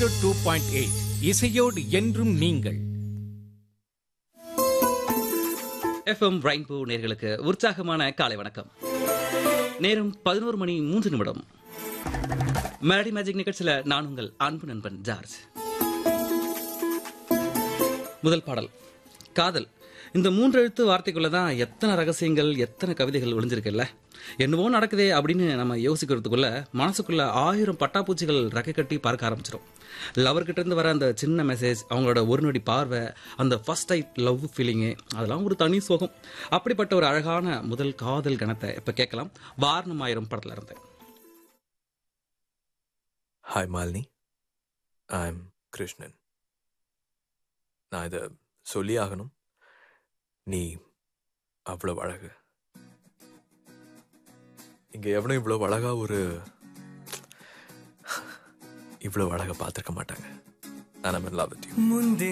zero two point eight இசையோடு என்றும் நீங்கள் எஃப்எம் ரெயின்போ நேர்களுக்கு உற்சாகமான காலை வணக்கம் நேரம் பதினோரு மணி மூன்று நிமிடம் மேடி மேஜிக் நிகழ்ச்சியில் நான் உங்கள் அன்பு நண்பன் ஜார்ஜ் முதல் பாடல் காதல் இந்த மூன்று எழுத்து வார்த்தைக்குள்ள தான் எத்தனை ரகசியங்கள் எத்தனை கவிதைகள் ஒளிஞ்சிருக்குல்ல என்னவோ நடக்குதே அப்படின்னு நம்ம யோசிக்கிறதுக்குள்ள மனசுக்குள்ள ஆயிரம் பட்டாப்பூச்சிகள் ரெக்கை கட்டி பார்க்க ஆரம்பிச்சிடும் லவர்கிட்ட இருந்து வர அந்த சின்ன மெசேஜ் அவங்களோட ஒரு நொடி பார்வை அந்த ஃபர்ஸ்ட் டைட் லவ் ஃபீலிங்கு அதெல்லாம் ஒரு தனி சோகம் அப்படிப்பட்ட ஒரு அழகான முதல் காதல் கணத்தை இப்போ கேட்கலாம் வாரணம் ஆயிரம் படத்துல இருந்து hi Malini I'm Krishnan நான் இதை சொல்லி ஆகணும் நீ அவ்வளோ அழகு இங்கே எவனும் இவ்வளோ அழகா ஒரு இவ்வளோ அழகா பார்த்துருக்க மாட்டாங்க நான் லவ் வித் யூ முந்தி